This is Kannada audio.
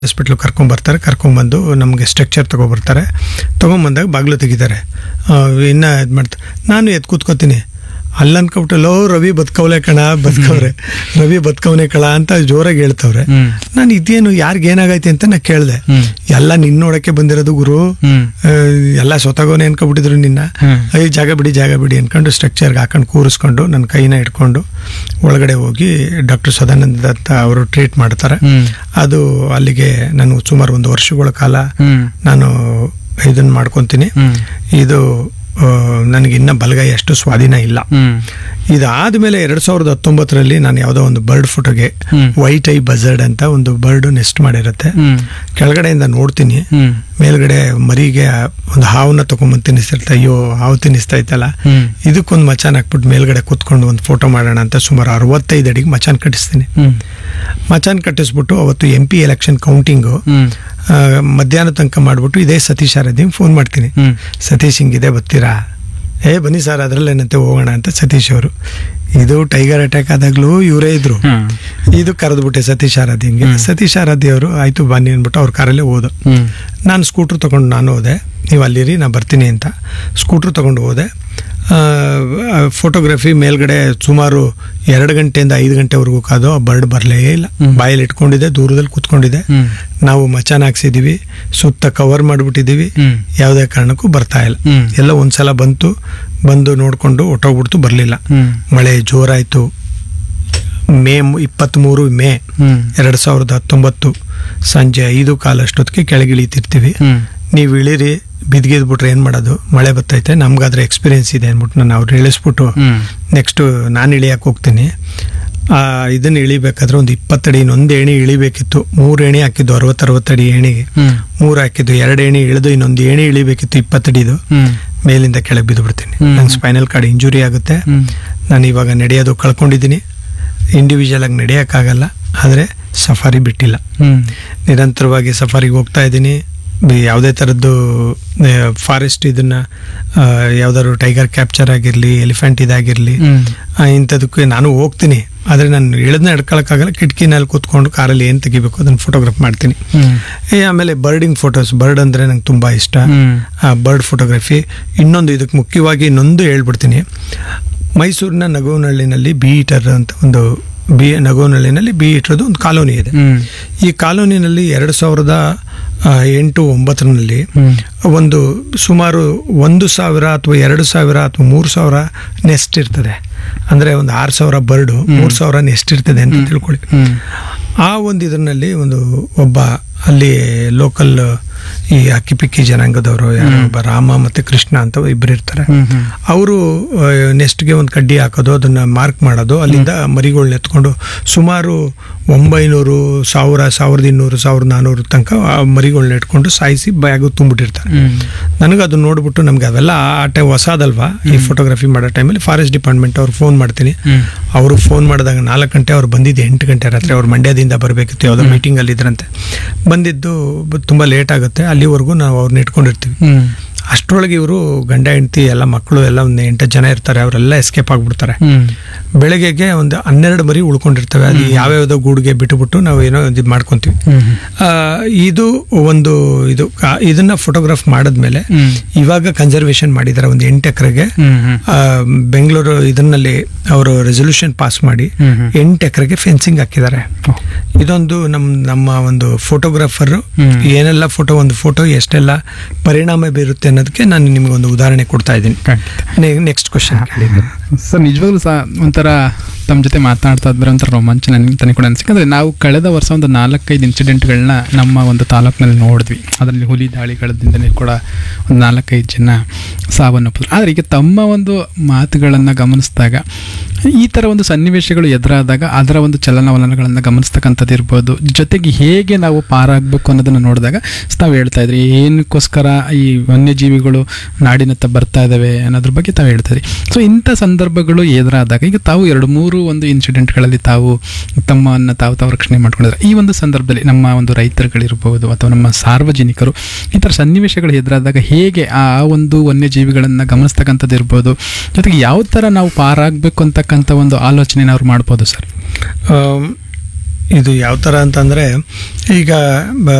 ಹಾಸ್ಪಿಟ್ಲ್ ಕರ್ಕೊಂಬರ್ತಾರೆ ಕರ್ಕೊಂಬಂದು ನಮಗೆ ಸ್ಟ್ರಕ್ಚರ್ ತೊಗೊಬರ್ತಾರೆ ತೊಗೊಂಬಂದಾಗ ಬಾಗಿಲು ತೆಗಿತಾರೆ ಆ, ಇನ್ನ ಇದು ಮಾಡ್ತಾರೆ ನಾನು ಎದ್ದು ಕೂತ್ಕೋತೀನಿ ಅಲ್ಲಿ ಅನ್ಕೊಬಿಟ್ಟು ಲೋ ರವಿ ಬದುಕವ್ಲೆ ಕಣ ಬದುಕವ್ರೆ ರವಿ ಬದುಕವ್ನೆ ಕಳ ಅಂತ ಜೋರಾಗಿ ಹೇಳ್ತವ್ರೆ ಹ್ಮ್. ನಾನು ಇದೇನು ಯಾರಿಗೆ ಏನಾಗೈತೆ ಅಂತ ನಾ ಕೇಳಿದೆ ಹ್ಮ್. ಎಲ್ಲ ನಿನ್ನ ನೋಡಕ್ಕೆ ಬಂದಿರೋದು ಗುರು ಹ್ಮ್. ಆ, ಎಲ್ಲ ಸೊತಗೋನೆ ಅನ್ಕೊಬಿಟ್ಟಿದ್ರು ನಿನ್ನ ಹ್ಮ್. ಅಯ್ಯ ಜಾಗ ಬಿಡಿ ಜಾಗ ಬಿಡಿ ಅನ್ಕೊಂಡು ಸ್ಟ್ರಕ್ಚರ್ಗೆ ಹಾಕೊಂಡು ಕೂರಿಸ್ಕೊಂಡು ನನ್ನ ಕೈನ ಇಟ್ಕೊಂಡು ಒಳಗಡೆ ಹೋಗಿ ಡಾಕ್ಟರ್ ಸದಾನಂದ ದತ್ತ ಅವರು ಟ್ರೀಟ್ ಮಾಡ್ತಾರೆ ಹ್ಮ್. ಅದು ಅಲ್ಲಿಗೆ ನಾನು ಸುಮಾರು ಒಂದು ವರ್ಷಗಳ ಕಾಲ ಹ್ಮ್. ನಾನು ಇದನ್ನ ಮಾಡ್ಕೊತೀನಿ ಹ್ಮ್. ಇದು ಆ, ನನಗೆ ಇನ್ನ ಬಲಗೈ ಅಷ್ಟು ಸ್ವಾಧೀನ ಇಲ್ಲ ಹ್ಮ್. ಇದಾದ್ಮೇಲೆ ಎರಡ್ ಸಾವಿರದ ಹತ್ತೊಂಬತ್ತರಲ್ಲಿ ನಾನು ಯಾವುದೋ ಒಂದು ಬರ್ಡ್ ಫೋಟೋಗೆ ಹ್ಮ್. ವೈಟ್ ಐ ಬಜರ್ಡ್ ಅಂತ ಒಂದು ಬರ್ಡ್ ನೆಸ್ಟ್ ಮಾಡಿರುತ್ತೆ ಹ್ಮ್. ಕೆಳಗಡೆಯಿಂದ ನೋಡ್ತೀನಿ ಹ್ಮ್. ಮೇಲ್ಗಡೆ ಮರಿಗೆ ಒಂದು ಹಾವನ್ನ ತಗೊಂಬಂದು ತಿನ್ನಿಸ್ತಿರ್ತಾ ಅಯ್ಯೋ ಹಾವು ತಿನ್ನಿಸ್ತಾ ಇತ್ತಲ್ಲ ಹ್ಮ್. ಇದಕ್ಕೊಂದು ಮಚಾನ್ ಹಾಕ್ಬಿಟ್ಟು ಮೇಲ್ಗಡೆ ಕೂತ್ಕೊಂಡು ಒಂದು ಫೋಟೋ ಮಾಡೋಣ ಅಂತ ಸುಮಾರು ಅರವತ್ತೈದು ಅಡಿಗೆ ಮಚಾನ್ ಕಟ್ಟಿಸ್ತೀನಿ ಹ್ಮ್. ಮಚಾನ್ ಕಟ್ಟಿಸ್ಬಿಟ್ಟು ಅವತ್ತು ಎಂ ಪಿ ಎಲೆಕ್ಷನ್ ಕೌಂಟಿಂಗು ಹ್ಮ್. ಮಧ್ಯಾಹ್ನ ತನಕ ಮಾಡ್ಬಿಟ್ಟು ಇದೇ ಸತೀಶ್ ಆರಾಧ್ಯ ಫೋನ್ ಮಾಡ್ತೀನಿ ಹ್ಮ್. ಸತೀಶ್ ಹಿಂಗಿದೆ ಬರ್ತೀರಾ ಏ ಬನ್ನಿ ಸರ್ ಅದರಲ್ಲೇನಂತೆ ಹೋಗೋಣ ಅಂತ ಸತೀಶ್ ಅವರು ಇದು ಟೈಗರ್ ಅಟ್ಯಾಕ್ ಆದಾಗ್ಲೂ ಇವರೇ ಇದ್ರು ಹ್ಮ್. ಇದು ಕರೆದ್ಬಿಟ್ಟೆ ಸತೀಶ್ ಆರಾಧ್ಯಂಗೆ ಹ್ಮ್. ಸತೀಶ್ ಆರಾಧ್ಯ ಅವರು ಆಯ್ತು ಬನ್ನಿ ಅಂದ್ಬಿಟ್ಟು ಅವ್ರ ಕಾರಲ್ಲೇ ಹೋದ ಹ್ಮ್. ನಾನು ಸ್ಕೂಟ್ರ್ ತೊಗೊಂಡು ನಾನು ಹೋದೆ ನೀವು ಅಲ್ಲಿರಿ ನಾ ಬರ್ತೀನಿ ಅಂತ ಸ್ಕೂಟ್ರ್ ತೊಗೊಂಡು ಹೋದೆ ಫೋಟೋಗ್ರಫಿ ಮೇಲ್ಗಡೆ ಸುಮಾರು ಎರಡು ಗಂಟೆಯಿಂದ ಐದು ಗಂಟೆವರೆಗೂ ಕಾದು ಆ ಬರ್ಡ್ ಬರಲೇ ಇಲ್ಲ ಹ್ಮ್. ಬಾಯಲ್ಲಿ ಇಟ್ಕೊಂಡಿದೆ ದೂರದಲ್ಲಿ ಕೂತ್ಕೊಂಡಿದೆ ಹ್ಮ್. ನಾವು ಮಚಾನ್ ಹಾಕ್ಸಿದೀವಿ ಸುತ್ತ ಕವರ್ ಮಾಡಿಬಿಟ್ಟಿದ್ದೀವಿ ಹ್ಮ್. ಯಾವುದೇ ಕಾರಣಕ್ಕೂ ಬರ್ತಾ ಇಲ್ಲ ಹ್ಮ್. ಎಲ್ಲ ಒಂದ್ಸಲ ಬಂತು ಬಂದು ನೋಡಿಕೊಂಡು ಹೊಟ್ಟೋಗ್ಬಿಡ್ತು ಬರಲಿಲ್ಲ ಹ್ಮ್. ಮಳೆ ಜೋರಾಯಿತು ಮೇ ಇಪ್ಪತ್ತ್ಮೂರು ಮೇ ಹ್ಮ್. ಎರಡು ಸಾವಿರದ ಹತ್ತೊಂಬತ್ತು ಸಂಜೆ ಐದು ಕಾಲಷ್ಟೊತ್ತಿಗೆ ಕೆಳಗಿಳಿತಿರ್ತೀವಿ ಹ್ಮ್. ನೀವು ಇಳಿರಿ ಬಿದ್ಗಿದ್ಬಿಟ್ರೆ ಏನು ಮಾಡೋದು ಮಳೆ ಬರ್ತೈತೆ ನಮ್ಗಾದ್ರೆ ಎಕ್ಸ್ಪೀರಿಯನ್ಸ್ ಇದೆ ಅಂದ್ಬಿಟ್ಟು ನಾನು ಅವ್ರು ಇಳಿಸ್ಬಿಟ್ಟು ಹ್ಮ್. ನೆಕ್ಸ್ಟು ನಾನು ಇಳಿಯಕ್ಕೆ ಹೋಗ್ತೀನಿ ಆ, ಇದನ್ನ ಇಳಿಬೇಕಾದ್ರೆ ಒಂದು ಇಪ್ಪತ್ತಡಿ ಇನ್ನೊಂದು ಏಣಿ ಇಳಿಬೇಕಿತ್ತು ಮೂರು ಏಣಿ ಹಾಕಿದ್ದು ಅರವತ್ತರವತ್ತಡಿ ಏಣಿಗೆ ಹ್ಮ್. ಮೂರು ಹಾಕಿದ್ದು ಎರಡು ಏಣಿ ಇಳಿದು ಇನ್ನೊಂದು ಏಣಿ ಇಳಿಬೇಕಿತ್ತು ಇಪ್ಪತ್ತಡಿದು ಹ್ಮ್. ಮೇಲಿಂದ ಕೆಳಗೆ ಬಿದ್ದು ಬಿಡ್ತೀನಿ ಹ್ಮ್. ನಂಗೆ ಸ್ಪೈನಲ್ ಕಾರ್ಡ್ ಇಂಜುರಿ ಆಗುತ್ತೆ ಹ್ಮ್. ನಾನು ಇವಾಗ ನಡೆಯೋದು ಕಳ್ಕೊಂಡಿದ್ದೀನಿ ಇಂಡಿವಿಜುವಲ್ ಆಗಿ ನಡೆಯೋಕ್ಕಾಗಲ್ಲ ಆದರೆ ಸಫಾರಿ ಬಿಟ್ಟಿಲ್ಲ ಹ್ಮ್. ನಿರಂತರವಾಗಿ ಸಫಾರಿಗೆ ಹೋಗ್ತಾ ಇದ್ದೀನಿ ಬಿ- ಯಾವುದೇ ಥರದ್ದು ಫಾರೆಸ್ಟ್ ಇದನ್ನ ಆ, ಯಾವ್ದಾದ್ರು ಟೈಗರ್ ಕ್ಯಾಪ್ಚರ್ ಆಗಿರಲಿ ಎಲಿಫೆಂಟ್ ಇದಾಗಿರಲಿ ಹ್ಮ್. ಇಂಥದಕ್ಕೆ ನಾನು ಹೋಗ್ತೀನಿ ಆದರೆ ನಾನು ಇಳಿದ್ನ ಹಿಡ್ಕೊಳಕ್ಕಾಗಲ್ಲ ಕಿಟಕಿನಲ್ಲಿ ಕೂತ್ಕೊಂಡು ಕಾರಲ್ಲಿ ಏನು ತೆಗಿಬೇಕು ಅದನ್ನು ಫೋಟೋಗ್ರಾಫ್ ಮಾಡ್ತೀನಿ ಹ್ಮ್. ಏ, ಆಮೇಲೆ ಬರ್ಡಿಂಗ್ ಫೋಟೋಸ್ ಬರ್ಡ್ ಅಂದರೆ ನಂಗೆ ತುಂಬ ಇಷ್ಟ ಹ್ಮ್. ಬರ್ಡ್ ಫೋಟೋಗ್ರಫಿ ಇನ್ನೊಂದು ಇದಕ್ಕೆ ಮುಖ್ಯವಾಗಿ ಇನ್ನೊಂದು ಹೇಳ್ಬಿಡ್ತೀನಿ ಮೈಸೂರಿನ ನಗೋನಹಳ್ಳಿನಲ್ಲಿ ಬಿ ಈಟರ್ ಅಂತ ಒಂದು ಬಿ ನಗೋನಹಳ್ಳಿನಲ್ಲಿ ಬಿ ಈಟರ್ದು ಒಂದು ಕಾಲೋನಿ ಇದೆ ಹ್ಮ್. ಈ ಕಾಲೋನಿನಲ್ಲಿ ಎರಡು ಸಾವಿರದ ಆ, ಎಂಟು ಒಂಬತ್ತರಲ್ಲಿ ಹ್ಮ್. ಒಂದು ಸುಮಾರು ಒಂದು ಸಾವಿರ ಅಥವಾ ಎರಡು ಸಾವಿರ ಅಥವಾ ಮೂರು ಸಾವಿರ ನೆಸ್ಟ್ ಇರ್ತದೆ ಅಂದರೆ ಒಂದು ಆರು ಸಾವಿರ ಬರ್ಡು ಮೂರು ಸಾವಿರ ನೆಸ್ಟ್ ಇರ್ತದೆ ಅಂತ ತಿಳ್ಕೊಳ್ಳಿ ಹ್ಮ್. ಆ ಒಂದು ಇದರಲ್ಲಿ ಒಂದು ಒಬ್ಬ ಅಲ್ಲಿ ಲೋಕಲ್ ಈ ಅಕ್ಕಿಪಿಕ್ಕಿ ಜನಾಂಗದವರು ಯಾರೋ ಒಬ್ಬ ರಾಮ ಮತ್ತೆ ಕೃಷ್ಣ ಅಂತ ಇಬ್ಬರು ಇರ್ತಾರೆ ಹ್ಮ್. ಹ್ಮ್. ಅವರು ನೆಸ್ಟ್ಗೆ ಒಂದು ಕಡ್ಡಿ ಹಾಕೋದು ಅದನ್ನ ಮಾರ್ಕ್ ಮಾಡೋದು ಅಲ್ಲಿಂದ ಮರಿಗಳ್ನ ಎತ್ಕೊಂಡು ಸುಮಾರು ಒಂಬೈನೂರು ಸಾವಿರ ಸಾವಿರದ ಇನ್ನೂರು ಸಾವಿರದ ನಾನ್ನೂರು ತನಕ ಆ ಮರಿಗಳ್ನ ಇಟ್ಕೊಂಡು ಸಾಯಿಸಿ ಬ್ಯಾಗು ತುಂಬಿಟ್ಟಿರ್ತಾರೆ ಹ್ಮ್. ನನಗೆ ಅದು ನೋಡ್ಬಿಟ್ಟು ನಮ್ಗೆ ಅವೆಲ್ಲ ಆ ಟೈಮ್ ಹೊಸದಲ್ವಾ ಈ ಫೋಟೋಗ್ರಫಿ ಮಾಡೋ ಟೈಮಲ್ಲಿ ಫಾರೆಸ್ಟ್ ಡಿಪಾರ್ಟ್ಮೆಂಟ್ ಅವ್ರು ಫೋನ್ ಮಾಡ್ತೀನಿ ಹ್ಮ್. ಅವರು ಫೋನ್ ಮಾಡಿದಾಗ ನಾಲ್ಕು ಗಂಟೆ ಅವ್ರು ಬಂದಿದ್ದು ಎಂಟು ಗಂಟೆ ರಾತ್ರಿ ಅವ್ರು ಮಂಡ್ಯದಿಂದ ಬರಬೇಕಿತ್ತು ಯಾವುದೋ ಮೀಟಿಂಗಲ್ಲಿ ಇದ್ರಂತೆ ಬಂದಿದ್ದು ಬ- ತುಂಬ ಲೇಟ್ ಆಗುತ್ತೆ ಅಲ್ಲಿವರೆಗೂ ನಾವು ಅವ್ರನ್ನ ಇಟ್ಕೊಂಡಿರ್ತೀವಿ ಹ್ಮ್. ಅಷ್ಟರೊಳಗೆ ಇವರು ಗಂಡ ಹೆಂಡತಿ ಎಲ್ಲ ಮಕ್ಕಳು ಎಲ್ಲ ಒಂದು ಎಂಟು ಜನ ಇರ್ತಾರೆ ಅವರೆಲ್ಲ ಎಸ್ಕೇಪ್ ಆಗಿಬಿಡ್ತಾರೆ ಹ್ಮ್. ಬೆಳಗ್ಗೆಗೆ ಒಂದು ಹನ್ನೆರಡು ಮರಿ ಉಳ್ಕೊಂಡಿರ್ತವೆ ಅದು ಯಾವ್ಯಾವುದೋ ಗೂಡಿಗೆ ಬಿಟ್ಟುಬಿಟ್ಟು ನಾವು ಏನೋ ಇದು ಮಾಡ್ಕೊಂತೀವಿ ಹ್ಮ್. ಆ, ಇದು ಒಂದು ಇದು ಕಾ- ಇದನ್ನ ಫೋಟೋಗ್ರಾಫ್ ಮಾಡಿದ್ಮೇಲೆ ಹ್ಮ್. ಇವಾಗ ಕನ್ಸರ್ವೇಷನ್ ಮಾಡಿದ್ದಾರೆ ಒಂದು ಎಂಟು ಎಕರೆಗೆ ಹ್ಮ್. ಹ್ಮ್. ಬೆಂಗಳೂರು ಇದನ್ನಲ್ಲಿ ಅವರು ರೆಸೊಲ್ಯೂಷನ್ ಪಾಸ್ ಮಾಡಿ ಹ್ಮ್. ಹ್ಮ್. ಎಂಟು ಎಕರೆಗೆ ಫೆನ್ಸಿಂಗ್ ಹಾಕಿದ್ದಾರೆ ಓ. ಇದೊಂದು ನಮ್ಮ ನಮ್ಮ ಒಂದು ಫೋಟೋಗ್ರಾಫರ್ ಹ್ಮ್. ಏನೆಲ್ಲ ಫೋಟೋ ಒಂದು ಫೋಟೋ ಎಷ್ಟೆಲ್ಲ ಪರಿಣಾಮ ಬೀರುತ್ತೆ ಅನ್ನೋದಕ್ಕೆ ನಾನು ನಿಮಗೆ ಒಂದು ಉದಾಹರಣೆ ಕೊಡ್ತಾ ಇದ್ದೀನಿ ಖಂಡಿತ. ನೆಕ್ಸ್ಟ್ ಕ್ವಶನ್ ಸರ್ ನಿಜವಾಗ್ಲೂ ಸಹ ಒಂಥರ ತಮ್ಮ ಜೊತೆ ಮಾತನಾಡ್ತಾ ಇದ್ರೆ ಒಂಥರ ರೋಮಾಂಚನ ಅಂತಾನೆ ಕೂಡ ಅನ್ಸಿಕೆ ಅಂದ್ರೆ ನಾವು ಕಳೆದ ವರ್ಷ ಒಂದು ನಾಲ್ಕೈದು ಇನ್ಸಿಡೆಂಟ್ಗಳನ್ನ ನಮ್ಮ ಒಂದು ತಾಲೂಕಿನಲ್ಲಿ ನೋಡಿದ್ವಿ ಅದರಲ್ಲಿ ಹುಲಿ ದಾಳಿಗಳಿಂದಲೇ ಕೂಡ ಒಂದು ನಾಲ್ಕೈದು ಜನ ಸಾವನ್ನಪ್ಪಿದ್ರು ಆದರೆ ಈಗ ತಮ್ಮ ಒಂದು ಮಾತುಗಳನ್ನು ಗಮನಿಸಿದಾಗ ಈ ಥರ ಒಂದು ಸನ್ನಿವೇಶಗಳು ಎದುರಾದಾಗ ಅದರ ಒಂದು ಚಲನವಲನಗಳನ್ನು ಗಮನಿಸ್ತಕ್ಕಂಥದ್ದು ಇರ್ಬೋದು ಜೊತೆಗೆ ಹೇಗೆ ನಾವು ಪಾರಾಗಬೇಕು ಅನ್ನೋದನ್ನು ನೋಡಿದಾಗ ತಾವು ಹೇಳ್ತಾ ಇದ್ರಿ ಏನಕ್ಕೋಸ್ಕರ ಈ ವನ್ಯಜೀವಿಗಳು ನಾಡಿನತ್ತ ಬರ್ತಾ ಇದ್ದಾವೆ ಅನ್ನೋದ್ರ ಬಗ್ಗೆ ತಾವು ಹೇಳ್ತಾ ಇದ್ರಿ ಸೊ ಇಂಥ ಸಂದರ್ಭಗಳು ಎದುರಾದಾಗ ಈಗ ತಾವು ಎರಡು ಮೂರು ಒಂದು ಇನ್ಸಿಡೆಂಟ್ಗಳಲ್ಲಿ ತಾವು ತಮ್ಮನ್ನು ತಾವು ತಾವು ರಕ್ಷಣೆ ಮಾಡ್ಕೊಂಡಿದ್ದಾರೆ ಈ ಒಂದು ಸಂದರ್ಭದಲ್ಲಿ ನಮ್ಮ ಒಂದು ರೈತರುಗಳಿರ್ಬೋದು ಅಥವಾ ನಮ್ಮ ಸಾರ್ವಜನಿಕರು ಈ ಥರ ಸನ್ನಿವೇಶಗಳು ಎದುರಾದಾಗ ಹೇಗೆ ಆ ಒಂದು ವನ್ಯಜೀವಿಗಳನ್ನು ಗಮನಿಸ್ತಕ್ಕಂಥದ್ದು ಇರ್ಬೋದು ಜೊತೆಗೆ ಯಾವ ಥರ ನಾವು ಪಾರಾಗಬೇಕು ಅಂತಕ್ಕಂಥ ಒಂದು ಆಲೋಚನೆ ಅವ್ರು ಮಾಡ್ಬೋದು ಸರ್ ಇದು ಯಾವ ಥರ ಅಂತಂದರೆ ಈಗ ಬ